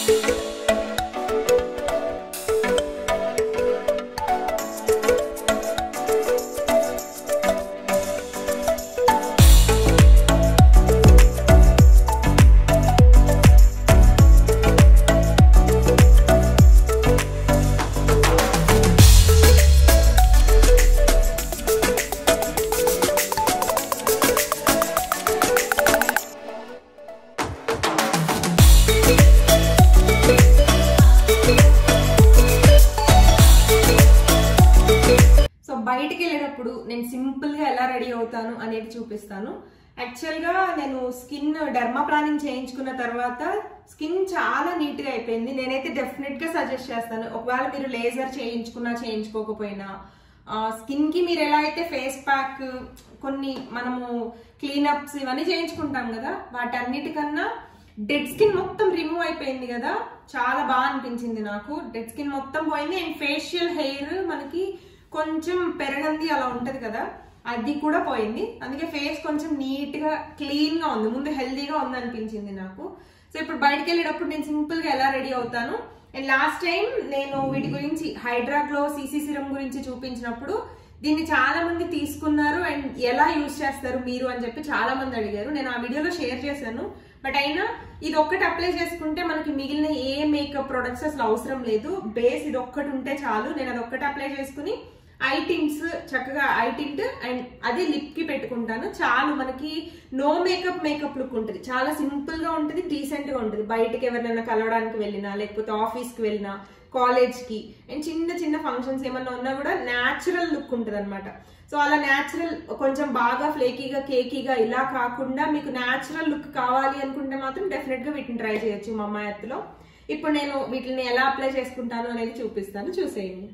So బయటికి వెళ్ళేటప్పుడు నేను సింపుల్ గా ఎలా రెడీ అవుతాను అనేది చూపిస్తాను యాక్చువల్ గా నేను స్కిన్ డర్మా ప్లానింగ్ చేయించుకున్న తర్వాత స్కిన్ చాలా నీట్ గా అయిపోయింది నేనైతే డెఫినెట్ గా సజెస్ట్ చేస్తాను ఒకవేళ మీరు లేజర్ చేయించుకున్నా చేయించుకోకపోయినా స్కిన్ కి మీరు ఎలా అయితే ఫేస్ ప్యాక్ కొన్ని మనము క్లీనప్స్ ఇవన్నీ చేయించుకుంటాం కదా వాటన్నిటికన్నా డెడ్ స్కిన్ మొత్తం రిమూవ్ అయిపోయింది కదా చాలా బాగా అనిపించింది నాకు డెడ్ స్కిన్ మొత్తం పోయింది అండ్ ఫేషియల్ హెయిర్ మనకి కొంచెం పెరగంది అలా ఉంటది కదా అది కూడా పోయింది అందుకే ఫేస్ కొంచెం నీట్ గా క్లీన్ గా ఉంది ముందు హెల్దీగా ఉంది అనిపించింది నాకు సో ఇప్పుడు బయటకు వెళ్ళేటప్పుడు నేను సింపుల్ గా ఎలా రెడీ అవుతాను అండ్ లాస్ట్ టైం నేను వీటి గురించి హైడ్రా గ్లో సీసీ సిరం గురించి చూపించినప్పుడు దీన్ని చాలా మంది తీసుకున్నారు అండ్ ఎలా యూజ్ చేస్తారు మీరు అని చెప్పి చాలా మంది అడిగారు నేను ఆ వీడియోలో షేర్ చేశాను బట్ అయినా ఇది ఒక్కటి అప్లై చేసుకుంటే మనకి మిగిలిన ఏ మేకప్ ప్రొడక్ట్స్ అసలు అవసరం లేదు బేస్ ఇది ఒక్కటి ఉంటే చాలు నేను అది ఒక్కటి అప్లై చేసుకుని ఐ టింట్స్ చక్కగా ఐ టింట్ అండ్ అదే లిప్ కి పెట్టుకుంటాను చాలు మనకి నో మేకప్ మేకప్ లుక్ ఉంటుంది చాలా సింపుల్ గా ఉంటుంది డీసెంట్ గా ఉంటుంది బయటకి ఎవరినైనా కలవడానికి వెళ్ళినా లేకపోతే ఆఫీస్ కి వెళ్ళినా కాలేజ్ కి అండ్ చిన్న చిన్న ఫంక్షన్స్ ఏమన్నా ఉన్నా కూడా న్యాచురల్ లుక్ ఉంటుంది అనమాట సో అలా న్యాచురల్ కొంచెం బాగా ఫ్లేకీగా కేకీగా ఇలా కాకుండా మీకు న్యాచురల్ లుక్ కావాలి అనుకుంటే మాత్రం డెఫినెట్ గా వీటిని ట్రై చేయొచ్చు మా అమ్మాయిలో ఇప్పుడు నేను వీటిని ఎలా అప్లై చేసుకుంటాను అనేది చూపిస్తాను చూసేయండి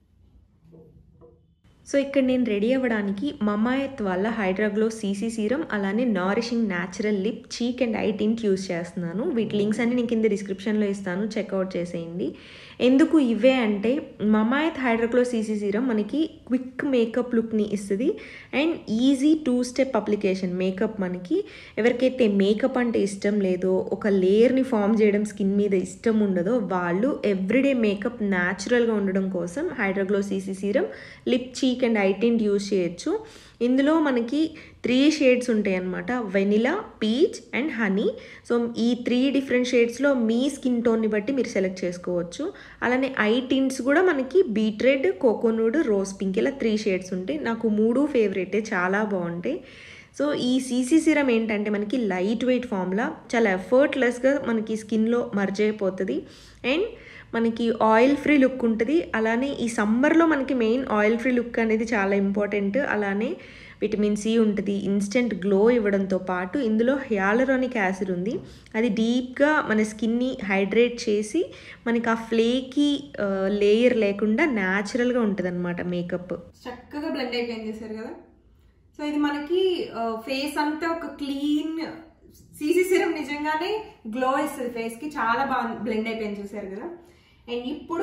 సో ఇక్కడ నేను రెడీ అవ్వడానికి మమాయత్ వల్ల హైడ్రాగ్లో సీసీ సీరం అలానే nourishing natural lip cheek and eye tint use చేస్తున్నాను వీటి లింక్స్ అన్ని నేను కింద డిస్క్రిప్షన్లో ఇస్తాను చెక్అవుట్ చేసేయండి ఎందుకు ఇవే అంటే మమాయత్ హైడ్రాగ్లో సీసీ సీరం మనకి క్విక్ మేకప్ లుక్ని ఇస్తుంది and easy two step application makeup మనకి ఎవరికైతే మేకప్ అంటే ఇష్టం లేదో ఒక లేయర్ని ఫామ్ చేయడం స్కిన్ మీద ఇష్టం ఉండదో వాళ్ళు ఎవ్రీడే మేకప్ న్యాచురల్గా ఉండడం కోసం hydra glow CC serum lip cheek and eye tint use చేయొచ్చు ఇందులో మనకి త్రీ షేడ్స్ ఉంటాయి అన్నమాట vanilla peach and honey so ఈ త్రీ డిఫరెంట్ షేడ్స్లో మీ స్కిన్ టోన్ని బట్టి మీరు సెలెక్ట్ చేసుకోవచ్చు అలానే ఐ టింట్స్ కూడా మనకి beet red cocoa nude rose pink ఇలా త్రీ షేడ్స్ ఉంటాయి నాకు మూడు ఫేవరెటే చాలా బాగుంటాయి సో ఈ సీసీ సిరం ఏంటంటే మనకి లైట్ వెయిట్ ఫామ్లా చాలా ఎఫర్ట్లెస్గా మనకి స్కిన్లో మర్జ్ అయిపోతుంది అండ్ మనకి ఆయిల్ ఫ్రీ లుక్ ఉంటుంది అలానే ఈ సమ్మర్లో మనకి మెయిన్ ఆయిల్ ఫ్రీ లుక్ అనేది చాలా ఇంపార్టెంట్ అలానే విటమిన్ సి ఉంటుంది ఇన్స్టెంట్ గ్లో ఇవ్వడంతో పాటు ఇందులో హ్యాలరానిక్ యాసిడ్ ఉంది అది డీప్గా మన స్కిన్ని హైడ్రేట్ చేసి మనకి ఆ ఫ్లేకి లేయర్ లేకుండా న్యాచురల్గా ఉంటుంది అనమాట మేకప్ చక్కగా బ్లెండ్ అయిపోయింది చేశారు కదా సో ఇది మనకి ఫేస్ అంతా ఒక క్లీన్ సీసీ సిరం నిజంగానే గ్లో ఇస్తుంది ఫేస్ కి చాలా బాగా బ్లెండ్ అయిపోయింది చూసారు కదా అండ్ ఇప్పుడు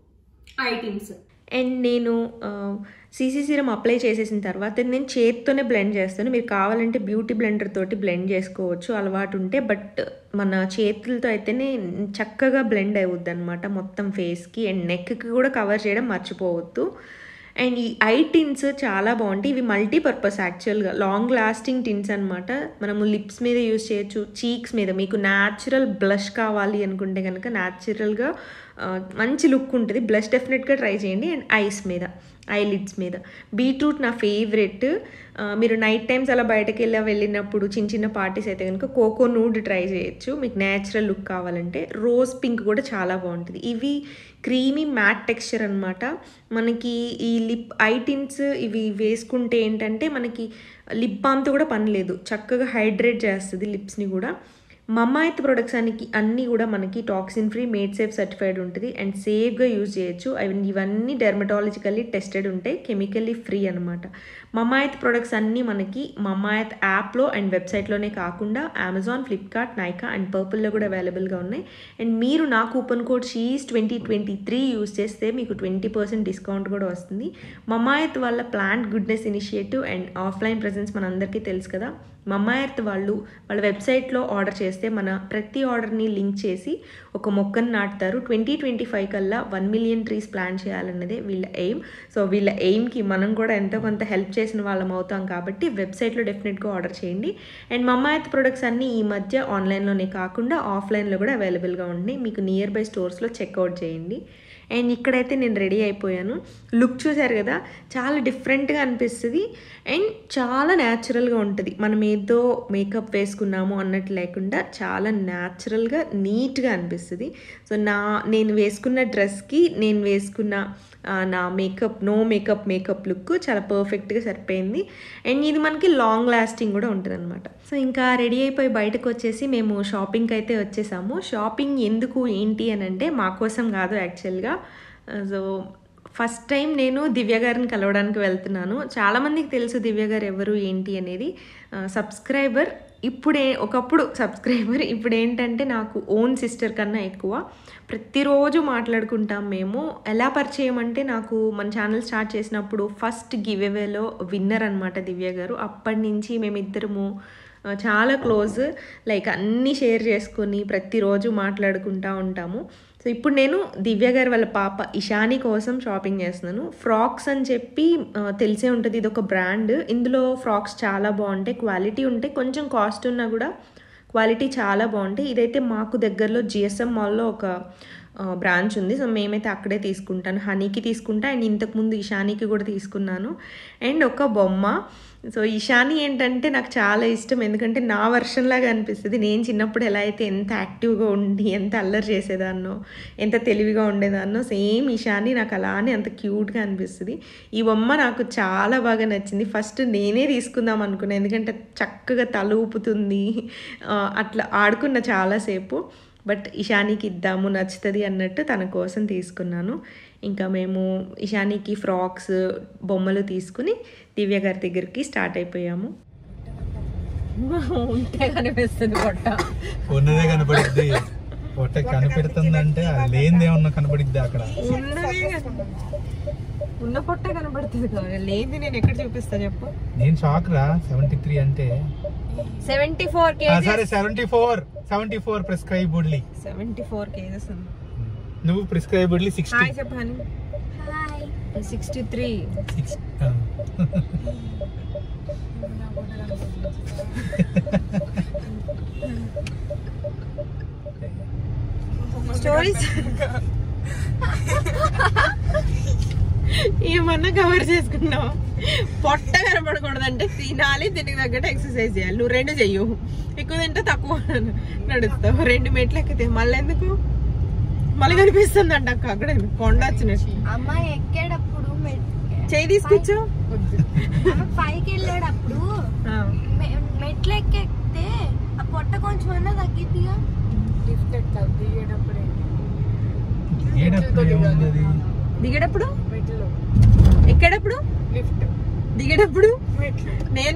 ఐటిమ్స్ అండ్ నేను సీసీ సీరం అప్లై చేసేసిన తర్వాత నేను చేత్తోనే బ్లెండ్ చేస్తాను మీరు కావాలంటే బ్యూటీ బ్లెండర్ తోటి బ్లెండ్ చేసుకోవచ్చు అలవాటు ఉంటే బట్ మన చేతులతో అయితేనే చక్కగా బ్లెండ్ అవుద్ది అనమాట మొత్తం ఫేస్కి అండ్ నెక్కి కూడా కవర్ చేయడం మర్చిపోవద్దు అండ్ ఈ ఐ టిన్స్ చాలా బాగుంటాయి ఇవి మల్టీపర్పస్ యాక్చువల్గా లాంగ్ లాస్టింగ్ టిన్స్ అనమాట మనము లిప్స్ మీద యూస్ చేయొచ్చు చీక్స్ మీద మీకు న్యాచురల్ బ్లష్ కావాలి అనుకుంటే కనుక న్యాచురల్గా మంచి లుక్ ఉంటుంది బ్లష్ డెఫినెట్గా ట్రై చేయండి అండ్ ఐస్ మీద ఐలిడ్స్ మీద బీట్రూట్ నా ఫేవరెట్ మీరు నైట్ టైమ్స్ అలా బయటకు వెళ్ళి వెళ్ళినప్పుడు చిన్న చిన్న పార్టీస్ అయితే కనుక కోకో నూడ్ ట్రై చేయొచ్చు మీకు న్యాచురల్ లుక్ కావాలంటే రోజ్ పింక్ కూడా చాలా బాగుంటుంది ఇవి క్రీమీ మ్యాట్ టెక్స్చర్ అనమాట మనకి ఈ లిప్ ఐటిన్స్ ఇవి వేసుకుంటే ఏంటంటే మనకి లిప్ బామ్తో కూడా పని లేదు చక్కగా హైడ్రేట్ చేస్తుంది లిప్స్ని కూడా మమ్మాయిత్ ప్రొడక్ట్స్ అనికి అన్నీ కూడా మనకి toxin free made safe certified ఉంటుంది అండ్ సేఫ్గా యూజ్ చేయొచ్చు అవి ఇవన్నీ డెర్మటాలజికల్లీ టెస్టెడ్ ఉంటాయి కెమికల్లీ ఫ్రీ అనమాట మమాయత్ ప్రొడక్ట్స్ అన్నీ మనకి మమాయత్ యాప్లో అండ్ వెబ్సైట్లోనే కాకుండా అమెజాన్ ఫ్లిప్కార్ట్ నైకా అండ్ పర్పుల్లో కూడా అవైలబుల్గా ఉన్నాయి అండ్ మీరు నా కూపన్ కోడ్ షీస్ ట్వంటీ ట్వంటీ త్రీ యూస్ చేస్తే మీకు ట్వంటీ పర్సెంట్ డిస్కౌంట్ కూడా వస్తుంది మమాయత్ వాళ్ళ plant goodness initiative and offline presence మనందరికీ తెలుసు కదా మమ్మాయర్త్ వాళ్ళు వాళ్ళ వెబ్సైట్లో ఆర్డర్ చేస్తే మన ప్రతి ఆర్డర్ని లింక్ చేసి ఒక మొక్కను నాటుతారు ట్వంటీ ట్వంటీ ఫైవ్ కల్లా వన్ మిలియన్ ట్రీస్ ప్లాన్ చేయాలన్నదే వీళ్ళ ఎయిమ్ సో వీళ్ళ ఎయిమ్కి మనం కూడా ఎంతో కొంత హెల్ప్ చేసిన వాళ్ళం అవుతాం కాబట్టి వెబ్సైట్లో డెఫినెట్గా ఆర్డర్ చేయండి అండ్ మమ్మాయత్ ప్రొడక్ట్స్ అన్నీ ఈ మధ్య ఆన్లైన్లోనే కాకుండా ఆఫ్లైన్లో కూడా అవైలబుల్గా ఉన్నాయి మీకు నియర్ బై స్టోర్స్లో చెక్అవుట్ చేయండి అండ్ ఇక్కడైతే నేను రెడీ అయిపోయాను లుక్ చూసారు కదా చాలా డిఫరెంట్గా అనిపిస్తుంది అండ్ చాలా న్యాచురల్గా ఉంటుంది మనం ఏదో మేకప్ వేసుకున్నాము అన్నట్టు లేకుండా చాలా న్యాచురల్గా నీట్గా అనిపిస్తుంది సో నా నేను వేసుకున్న డ్రెస్కి నేను వేసుకున్న ఆ, నా makeup no makeup makeup look చాలా పర్ఫెక్ట్గా సరిపోయింది అండ్ ఇది మనకి లాంగ్ లాస్టింగ్ కూడా ఉంటుంది అనమాట సో ఇంకా రెడీ అయిపోయి బయటకు వచ్చేసి మేము షాపింగ్కి అయితే వచ్చేసాము షాపింగ్ ఎందుకు ఏంటి అని అంటే మా కోసం కాదు యాక్చువల్గా సో ఫస్ట్ టైం నేను దివ్య గారిని కలవడానికి వెళ్తున్నాను చాలామందికి తెలుసు దివ్య గారు ఎవరు ఏంటి అనేది సబ్స్క్రైబర్ ఇప్పుడే ఒకప్పుడు సబ్స్క్రైబర్ ఇప్పుడు ఏంటంటే నాకు ఓన్ సిస్టర్ కన్నా ఎక్కువ ప్రతిరోజు మాట్లాడుకుంటాం మేము ఎలా పరిచయం అంటే నాకు మన ఛానల్ స్టార్ట్ చేసినప్పుడు ఫస్ట్ గివ్ అవేలో విన్నర్ అనమాట దివ్య గారు అప్పటి నుంచి మేమిద్దరము ఆ, చాలా క్లోజ్ లైక్ అన్నీ షేర్ చేసుకొని ప్రతిరోజు మాట్లాడుకుంటూ ఉంటాము సో ఇప్పుడు నేను దివ్య గారి వాళ్ళ పాప ఇషాని కోసం షాపింగ్ చేస్తున్నాను ఫ్రాక్స్ అని చెప్పి ఆ, తెలిసే ఉంటుంది ఇది ఒక బ్రాండ్ ఇందులో ఫ్రాక్స్ చాలా బాగుంటాయి క్వాలిటీ ఉంటాయి కొంచెం కాస్ట్ ఉన్నా కూడా క్వాలిటీ చాలా బాగుంటాయి ఇదైతే మాకు దగ్గరలో జిఎస్ఎం మాల్లో ఒక బ్రాంచ్ ఉంది సో మేమైతే అక్కడే తీసుకుంటాను హనీకి తీసుకుంటా అండ్ ఇంతకుముందు ఇషానికి కూడా తీసుకున్నాను అండ్ ఒక బొమ్మ సో ఇషాని ఏంటంటే నాకు చాలా ఇష్టం ఎందుకంటే నా వర్షన్ లాగా అనిపిస్తుంది నేను చిన్నప్పుడు ఎలా అయితే ఎంత యాక్టివ్గా ఉండి ఎంత అల్లరి చేసేదాన్నో ఎంత తెలివిగా ఉండేదాన్నో సేమ్ ఇషాని నాకు అలానే అంత క్యూట్గా అనిపిస్తుంది ఈ బొమ్మ నాకు చాలా బాగా నచ్చింది ఫస్ట్ నేనే తీసుకుందాం అనుకున్నాను ఎందుకంటే చక్కగా తల ఊపుతుంది ఆ, అట్లా ఆడుకున్న చాలాసేపు బట్ ఇషానికి ఇద్దాము నచ్చుతుంది అన్నట్టు తన కోసం తీసుకున్నాను ఇంకా మేము ఇషానికి ఫ్రాక్స్ బొమ్మలు తీసుకుని దివ్య గారి దగ్గరికి స్టార్ట్ అయిపోయాము ఉంటే కనిపిస్తుంది పొట్ట ఉన్నదే కనపడిద్ది పొట్ట కనిపెడుతుందంటే అది లేనిదే ఉన్న కనపడిద్ది అక్కడ ఉన్నదే కదా. ఉన్న పొట్ట కనబడుతుంది కదా లేని నేను ఎక్కడ చూపిస్తా చెప్పు నేను షాక్ రా సెవెంటీ త్రీ అంటే సెవెంటీ ఫోర్ ఆ, సరే సెవెంటీ ఫోర్ సెవెంటీ ఫోర్ ప్రిస్క్రైబుడ్లీ సెవెంటీ ఫోర్ కేజెస్ ఉంది నువ్వు ప్రిస్క్రైబుడ్లీ సిక్స్టీ హాయ్ చెప్పాను సిక్స్టీ త్రీ సిక్స్ స్టోరీస్ ఏమన్నా కవర్ చేసుకున్నావు పొట్ట కనపడకూడదంటే తినాలి దీనికి తగ్గట్టు ఎక్సర్సైజ్ చేయాలి నువ్వు రెండు చెయ్యు ఎక్కువ తింటే తక్కువ నడుస్తావు రెండు మెట్లు ఎక్కితే మళ్ళీ ఎందుకు మళ్ళీ కనిపిస్తుంది అంట అక్క అక్కడ కొండ వచ్చినట్టు అమ్మాయి ఎక్కేటప్పుడు మెట్- చేయి తీసుకొచ్చు ఆమె పైకి వెళ్ళేటప్పుడు ఆ. మె- మెట్లు ఎక్కితే ఆ పొట్ట కొంచెం అన్నా తగ్గిద్దిగా ఏడప్పుడు ఏముంది అది దిగేటప్పుడు ఎక్కేటప్పుడు దిగేటప్పుడు నేను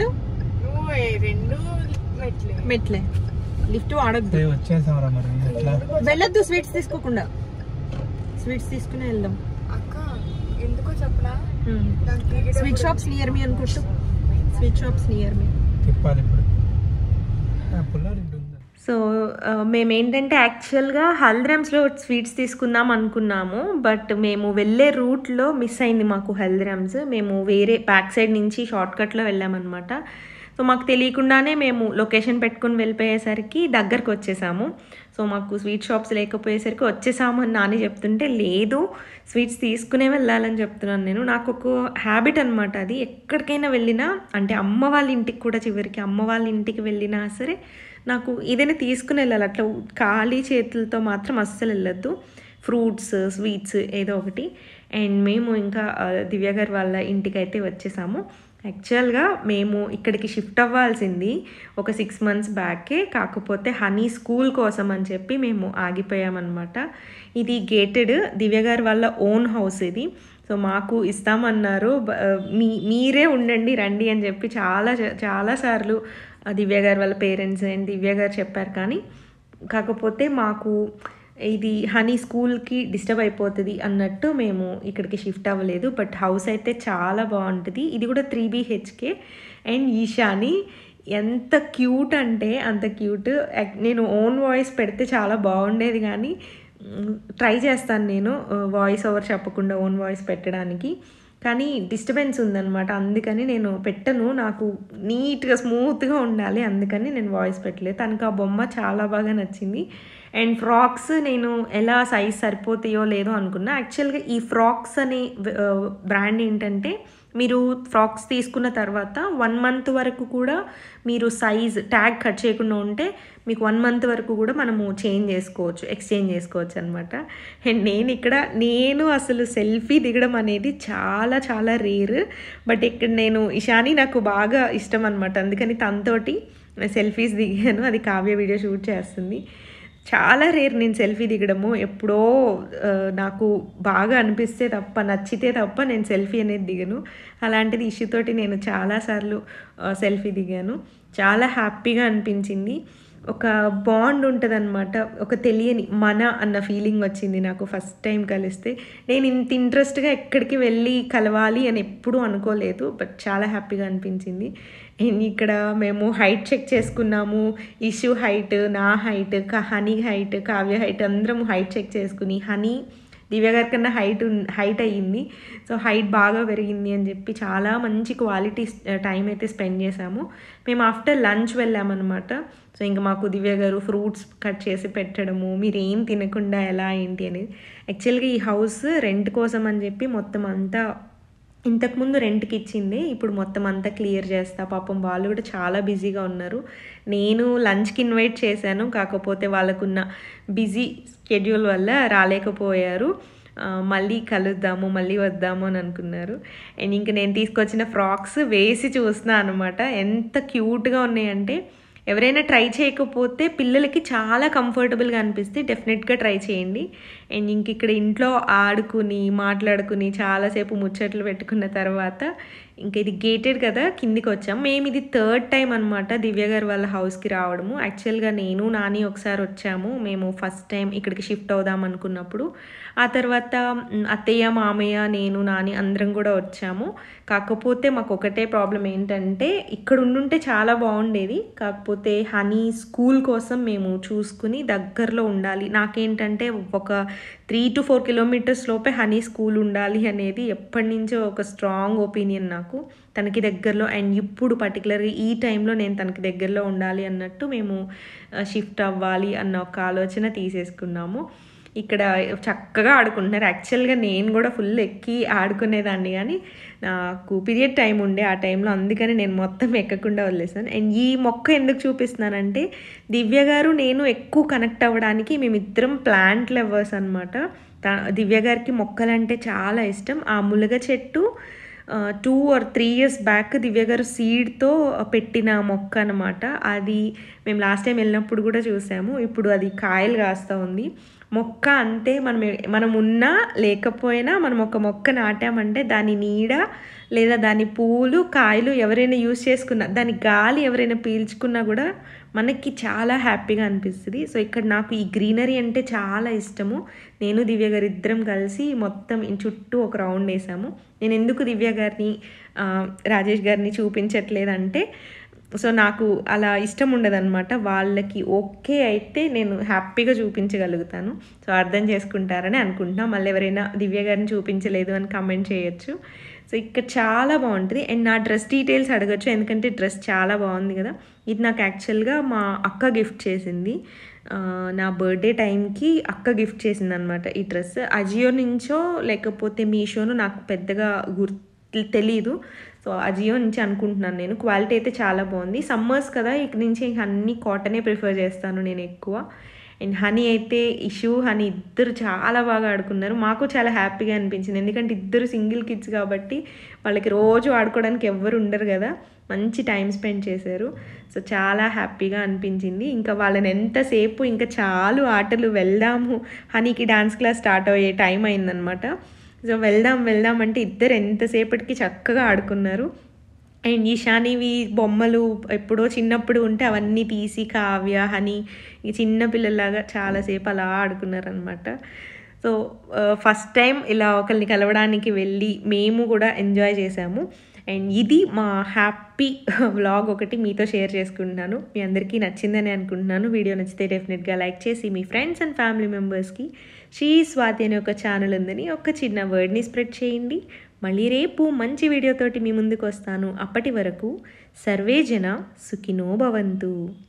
మెట్లే లిఫ్ట్ వాడద్దు అదే వచ్చేసాం మరి ఎట్లా వెళ్ళొద్దు స్వీట్స్ తీసుకోకుండా స్వీట్స్ తీసుకుని వెళ్దాం అక్క ఎందుకో చెప్పనా స్వీట్ షాప్స్ నియర్ మీ అనుకుంటూ స్వీట్ షాప్స్ నియర్ మీ తిప్పాలి ఇప్పుడు ఆ, పుల్లారెడ్డి ఉందా సో ఆ, మేమేంటంటే యాక్చువల్గా హల్దీరామ్స్లో స్వీట్స్ తీసుకుందాం అనుకున్నాము బట్ మేము వెళ్ళే రూట్లో మిస్ అయింది మాకు హల్దీరామ్స్ మేము వేరే బ్యాక్ సైడ్ నుంచి షార్ట్ కట్లో వెళ్ళామన్నమాట సో మాకు తెలియకుండానే మేము లొకేషన్ పెట్టుకొని వెళ్ళిపోయేసరికి దగ్గరకు వచ్చేసాము సో మాకు స్వీట్ షాప్స్ లేకపోయేసరికి వచ్చేసాము అని నాని చెప్తుంటే లేదు స్వీట్స్ తీసుకునే వెళ్ళాలని చెప్తున్నాను నేను నాకు ఒక హ్యాబిట్ అనమాట అది ఎక్కడికైనా వెళ్ళినా అంటే అమ్మ వాళ్ళ ఇంటికి కూడా చివరికి అమ్మ వాళ్ళ ఇంటికి వెళ్ళినా సరే నాకు ఏదైనా తీసుకుని వెళ్ళాలి అట్లా ఖాళీ చేతులతో మాత్రం అస్సలు వెళ్ళొద్దు ఫ్రూట్స్ స్వీట్స్ ఏదో ఒకటి అండ్ మేము ఇంకా ఆ, దివ్య గారు వాళ్ళ ఇంటికి అయితే వచ్చేసాము యాక్చువల్గా మేము ఇక్కడికి షిఫ్ట్ అవ్వాల్సింది ఒక సిక్స్ మంత్స్ బ్యాకే కాకపోతే హనీ స్కూల్ కోసం అని చెప్పి మేము ఆగిపోయామన్నమాట ఇది గేటెడ్ దివ్య గారి వాళ్ళ ఓన్ హౌస్ ఇది సో మాకు ఇస్తామన్నారు బ- మీ మీరే ఉండండి రండి అని చెప్పి చాలా చాలాసార్లు దివ్య గారు వాళ్ళ పేరెంట్స్ అండ్ దివ్య గారు చెప్పారు కానీ కాకపోతే మాకు ఇది హనీ స్కూల్కి డిస్టర్బ్ అయిపోతుంది అన్నట్టు మేము ఇక్కడికి షిఫ్ట్ అవ్వలేదు బట్ హౌస్ అయితే చాలా బాగుంటుంది ఇది కూడా త్రీ బీహెచ్కే అండ్ ఈశాని ఎంత క్యూట్ అంటే అంత క్యూట్ నేను ఓన్ వాయిస్ పెడితే చాలా బాగుండేది కానీ ట్రై చేస్తాను నేను వాయిస్ ఓవర్ చెప్పకుండా ఓన్ వాయిస్ పెట్టడానికి కానీ డిస్టర్బెన్స్ ఉందన్నమాట అందుకని నేను పెట్టను నాకు నీట్గా స్మూత్గా ఉండాలి అందుకని నేను వాయిస్ పెట్టలేదు తనకు ఆ బొమ్మ చాలా బాగా నచ్చింది అండ్ ఫ్రాక్స్ నేను ఎలా సైజ్ సరిపోతాయో లేదో అనుకున్నా యాక్చువల్గా ఈ ఫ్రాక్స్ అనే బ్రాండ్ ఏంటంటే మీరు ఫ్రాక్స్ తీసుకున్న తర్వాత వన్ మంత్ వరకు కూడా మీరు సైజ్ ట్యాగ్ కట్ చేయకుండా ఉంటే మీకు వన్ మంత్ వరకు కూడా మనము చేంజ్ చేసుకోవచ్చు ఎక్స్చేంజ్ చేసుకోవచ్చు అనమాట అండ్ నేను ఇక్కడ నేను అసలు సెల్ఫీ దిగడం అనేది చాలా చాలా రేర్ బట్ ఇక్కడ నేను ఇషాని నాకు బాగా ఇష్టం అనమాట అందుకని తనతోటి సెల్ఫీస్ దిగాను అది కావ్య వీడియో షూట్ చేస్తుంది చాలా రేర్ నేను సెల్ఫీ దిగడము ఎప్పుడో ఆ, నాకు బాగా అనిపిస్తే తప్ప నచ్చితే తప్ప నేను సెల్ఫీ అనేది దిగను అలాంటిది ఇష్యూతోటి నేను చాలాసార్లు సెల్ఫీ దిగాను చాలా హ్యాపీగా అనిపించింది ఒక బాండ్ ఉంటుంది ఒక తెలియని మన అన్న ఫీలింగ్ వచ్చింది నాకు ఫస్ట్ టైం కలిస్తే నేను ఇంత ఇంట్రెస్ట్గా ఎక్కడికి వెళ్ళి కలవాలి అని ఎప్పుడూ అనుకోలేదు బట్ చాలా హ్యాపీగా అనిపించింది అండ్ ఇక్కడ మేము హైట్ చెక్ చేసుకున్నాము ఇష్యూ హైట్ నా height Honey height Kavya height అందరం హైట్ చెక్ చేసుకుని హనీ దివ్య గారి కన్నా హైట్ హైట్ అయ్యింది సో హైట్ బాగా పెరిగింది అని చెప్పి చాలా మంచి క్వాలిటీ టైం అయితే స్పెండ్ చేసాము మేము ఆఫ్టర్ లంచ్ వెళ్ళామన్నమాట సో ఇంకా మాకు దివ్య గారు ఫ్రూట్స్ కట్ చేసి పెట్టడము మీరు ఏం తినకుండా ఎలా ఏంటి అనేది యాక్చువల్గా ఈ హౌస్ రెంట్ కోసం అని చెప్పి మొత్తం అంతా ఇంతకుముందు రెంట్కి ఇచ్చింది ఇప్పుడు మొత్తం అంతా క్లియర్ చేస్తా పాపం వాళ్ళు కూడా చాలా బిజీగా ఉన్నారు నేను లంచ్కి ఇన్వైట్ చేశాను కాకపోతే వాళ్ళకున్న బిజీ స్కెడ్యూల్ వల్ల రాలేకపోయారు ఆ, మళ్ళీ కలుద్దాము మళ్ళీ వద్దాము అని అనుకున్నారు అండ్ ఇంక నేను తీసుకొచ్చిన ఫ్రాక్స్ వేసి చూస్తున్నా అనమాట ఎంత క్యూట్గా ఉన్నాయంటే ఎవరైనా ట్రై చేయకపోతే పిల్లలకి చాలా కంఫర్టబుల్గా అనిపిస్తే డెఫినెట్గా ట్రై చేయండి అండ్ ఇంక ఇక్కడ ఇంట్లో ఆడుకుని మాట్లాడుకుని చాలాసేపు ముచ్చట్లు పెట్టుకున్న తర్వాత ఇంక ఇది గేటెడ్ కదా కిందికి వచ్చాం మేము ఇది థర్డ్ టైం అనమాట దివ్య గారు వాళ్ళ హౌస్కి రావడము యాక్చువల్గా నేను నాని ఒకసారి వచ్చాము మేము ఫస్ట్ టైం ఇక్కడికి షిఫ్ట్ అవుదాం అనుకున్నప్పుడు ఆ తర్వాత మ్, అత్తయ్య మామయ్య నేను నాని అందరం కూడా వచ్చాము కాకపోతే మాకు ఒకటే ప్రాబ్లం ఏంటంటే ఇక్కడ ఉండుంటే చాలా బాగుండేది కాకపోతే హనీ స్కూల్ కోసం మేము చూసుకుని దగ్గరలో ఉండాలి నాకేంటంటే ఒక త్రీ టు ఫోర్ కిలోమీటర్స్ లోపే హనీ స్కూల్ ఉండాలి అనేది ఎప్పటి నుంచో ఒక స్ట్రాంగ్ ఒపీనియన్ నాకు తనకి దగ్గరలో అండ్ ఇప్పుడు పర్టికులర్గా ఈ టైంలో నేను తనకి దగ్గరలో ఉండాలి అన్నట్టు మేము షిఫ్ట్ అవ్వాలి అన్న ఒక ఆలోచన తీసేసుకున్నాము ఇక్కడ చక్కగా ఆడుకుంటున్నారు యాక్చువల్గా నేను కూడా ఫుల్ ఎక్కి ఆడుకునేదాన్ని కానీ నాకు పీరియడ్ టైం ఉండే ఆ టైంలో అందుకని నేను మొత్తం ఎక్కకుండా వదిలేసాను అండ్ ఈ మొక్క ఎందుకు చూపిస్తున్నానంటే దివ్య గారు నేను ఎక్కువ కనెక్ట్ అవ్వడానికి మేమిద్దరం ప్లాంట్ లెవర్స్ అనమాట దివ్య గారికి మొక్కలంటే చాలా ఇష్టం ఆ ములగ చెట్టు two or three years back Divya గారు సీడ్తో పెట్టిన మొక్క అనమాట అది మేము లాస్ట్ టైం వెళ్ళినప్పుడు కూడా చూసాము ఇప్పుడు అది కాయలు కాస్తూ ఉంది మొక్క అంతే మనం మనం ఉన్నా లేకపోయినా మనం ఒక మొక్క నాటామంటే దాని నీడ లేదా దాని పూలు కాయలు ఎవరైనా యూజ్ చేసుకున్నా దాని గాలి ఎవరైనా పీల్చుకున్నా కూడా మనకి చాలా హ్యాపీగా అనిపిస్తుంది సో ఇక్కడ నాకు ఈ గ్రీనరీ అంటే చాలా ఇష్టము నేను దివ్య గారు ఇద్దరం కలిసి మొత్తం ఈ చుట్టూ ఒక రౌండ్ వేసాము నేను ఎందుకు దివ్య గారిని ఆ, రాజేష్ గారిని చూపించట్లేదంటే సో నాకు అలా ఇష్టం ఉండదన్నమాట వాళ్ళకి ఓకే అయితే నేను హ్యాపీగా చూపించగలుగుతాను సో అర్థం చేసుకుంటారని అనుకుంటున్నా మళ్ళీ ఎవరైనా దివ్య గారిని చూపించలేదు అని కమెంట్ చేయొచ్చు సో ఇక్కడ చాలా బాగుంటుంది అండ్ నా డ్రెస్ డీటెయిల్స్ అడగచ్చు ఎందుకంటే డ్రెస్ చాలా బాగుంది కదా ఇది నాకు యాక్చువల్గా మా అక్క గిఫ్ట్ చేసింది ఆ, నా బర్త్డే టైంకి అక్క గిఫ్ట్ చేసింది అనమాట ఈ డ్రెస్ అజియో నుంచో లేకపోతే మీషోనో నాకు పెద్దగా గుర్తు తెలీదు సో అజియో నుంచి అనుకుంటున్నాను నేను క్వాలిటీ అయితే చాలా బాగుంది సమ్మర్స్ కదా ఇక నుంచి ఇంక అన్ని కాటనే ప్రిఫర్ చేస్తాను నేను ఎక్కువ అండ్ హనీ అయితే ఇషు హనీ ఇద్దరు చాలా బాగా ఆడుకున్నారు మాకు చాలా హ్యాపీగా అనిపించింది ఎందుకంటే ఇద్దరు సింగిల్ కిడ్స్ కాబట్టి వాళ్ళకి రోజు ఆడుకోవడానికి ఎవ్వరు ఉండరు కదా మంచి టైం స్పెండ్ చేశారు సో చాలా హ్యాపీగా అనిపించింది ఇంకా వాళ్ళని ఎంతసేపు ఇంకా చాలు ఆటలు వెళ్దాము హనీకి డాన్స్ క్లాస్ స్టార్ట్ అయ్యే టైం అయిందనమాట సో వెళ్దాం వెళ్దాం అంటే ఇద్దరు ఎంతసేపటికి చక్కగా ఆడుకున్నారు అండ్ ఈశానివి బొమ్మలు ఎప్పుడో చిన్నప్పుడు ఉంటే అవన్నీ తీసి కావ్య హని ఈ చిన్న పిల్లల్లాగా చాలాసేపు అలా ఆడుకున్నారనమాట సో ఫస్ట్ టైం ఇలా ఒకరిని కలవడానికి వెళ్ళి మేము కూడా ఎంజాయ్ చేసాము అండ్ ఇది మా హ్యాపీ వ్లాగ్ ఒకటి మీతో షేర్ చేసుకుంటున్నాను మీ అందరికీ నచ్చిందని అనుకుంటున్నాను వీడియో నచ్చితే డెఫినెట్గా లైక్ చేసి మీ ఫ్రెండ్స్ అండ్ ఫ్యామిలీ మెంబర్స్కి శ్రీ స్వాతి అనే ఒక ఛానల్ ఉందని ఒక చిన్న వర్డ్ని స్ప్రెడ్ చేయండి మళ్ళీ రేపు మంచి వీడియోతోటి మీ ముందుకు వస్తాను అప్పటి వరకు సర్వే జన సుఖినో భవంతు